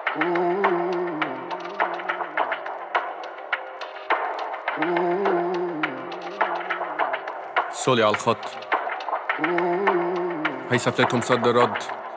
سولي على الخط هي سفلتهم صد رد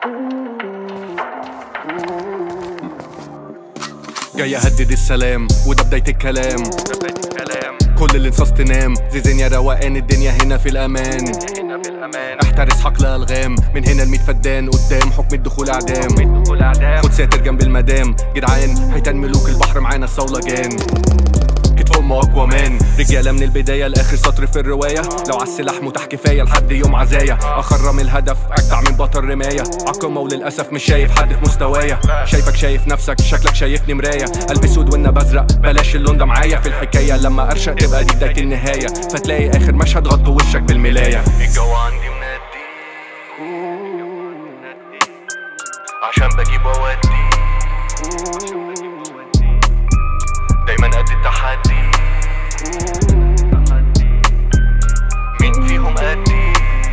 جاي اهدد السلام وده بداية الكلام كل اللي انصاص تنام زيزينيا روقان الدنيا هنا في الامان احترس حقل الغام من هنا الميت فدان قدام حكم الدخول اعدام خد ساتر جنب المدام جدعان هيتان ملوك البحر معانا الصولجان كتفهم اقوى مان رجاله من البدايه لاخر سطر في الروايه لو عالسلاح متاح كفايه لحد يوم عزايا اخرم الهدف اجدع من بطل رمايه عقمه وللاسف مش شايف حد في مستوايا شايفك شايف نفسك شكلك شايفني مرايه قلب اسود وانا بزرق بلاش اللون ده معايا في الحكايه لما ارشق تبقى دي بدايه النهايه فتلاقي اخر مشهد غطوا وشك بالملايه الجو عندي منادي عشان بجيب وودي دايما قد التحدي مين فيهم قدي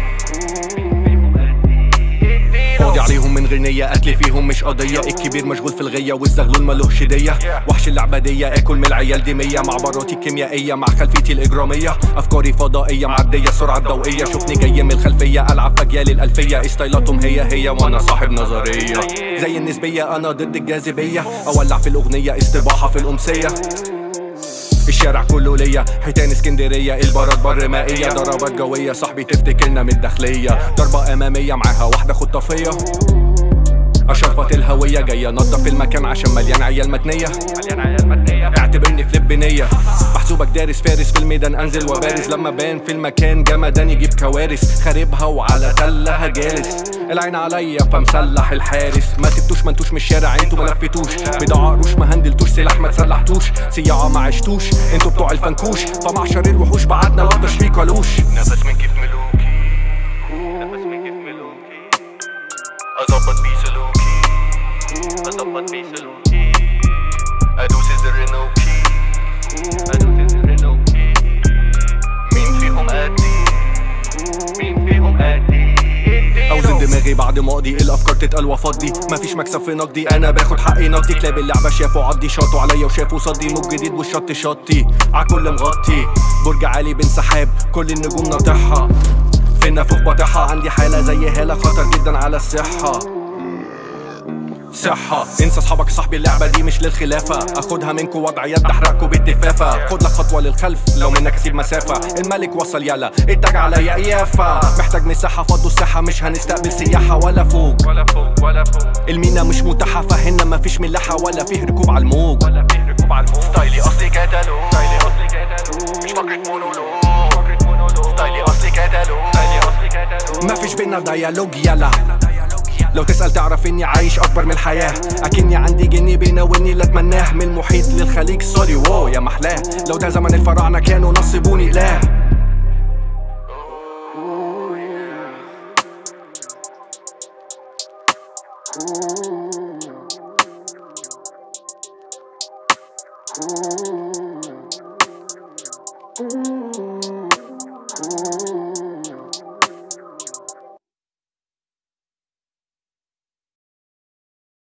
قاضي عليهم من غنية قتل فيهم مش قضية الكبير مشغول في الغية والزغلول ملوش هدية وحش العبادية اكل من العيال دي مية مع براتي الكيميائية مع خلفيتي الإجرامية أفكاري فضائية معدية السرعة الضوئية شوفني جاي من الخلفية ألعب فجيال الألفية ستايلاتهم هي هي وأنا صاحب نظرية زي النسبية أنا ضد الجاذبية أولع في الأغنية استباحة في الأمسية الشارع كله ليا حيتان اسكندرية البرد بر مائية ضربات جوية صاحبي تفتكرنا من الداخلية ضربة أمامية معاها واحدة خطافية أشرفت الهوية جاية نضف المكان عشان مليان عيال متنية اعتبرني فليب بنية محسوبك دارس فارس في الميدان انزل وبارز لما بان في المكان جمدان يجيب كوارث خاربها وعلى تلها جالس العين عليا فمسلح الحارس ما تبتوش ما انتوش من الشارع انتوا ما لفتوش بضاعة قروش ما هندلتوش سلاح ما تسلحتوش سياعة ما عشتوش انتوا بتوع الفنكوش فمعشر الوحوش بعدنا لطش في كلوش نفس من كيف ملوكي نفس من كيف ملوكي اظبط بيه سلوكي اظبط بيه سلوكي ادوس الزر نوكي ادوس الزر نوكي مين فيهم قدي مين فيهم قدي اوزن دماغي بعد ما اقضي الافكار تتقل وافضي مفيش مكسب في نقدي انا باخد حقي نقدي كلاب اللعبه شافوا عضي شاطوا عليا وشافوا صدي موج جديد والشط شطي عالكل مغطي برج عالي بين سحاب كل النجوم ناطحها فينا فوق بطيحة عندي حالة زي هالة خطر جدا على الصحة صحة انسى اصحابك صاحبي اللعبة دي مش للخلافة اخدها منكو وضع يد احرقكوا بالتفافة خد لك خطوة للخلف لو منك اسيب مسافة الملك وصل يلا اتج عليا قيافة محتاج مساحة فضوا الساحة مش هنستقبل سياحة ولا فوق ولا فوق ولا فوق المينا مش متاحة فهنا مفيش ملاحة ولا فيه ركوب على الموج ولا في ركوب على الموج ستايلي اصلي كتالوج ستايلي اصلي كتالوج مش فكرة مونولوج فكرة مونولوج ستايلي اصلي كتالوج ستايلي اصلي كتالوج مفيش بينا ديالوج يلا لو تسأل تعرف اني عايش اكبر من الحياة اكني عندي جني بينا واني لا اتمناه من المحيط للخليج سوري واو يا محلاه لو ده زمن الفراعنة كانوا نصبوني لا Ooh.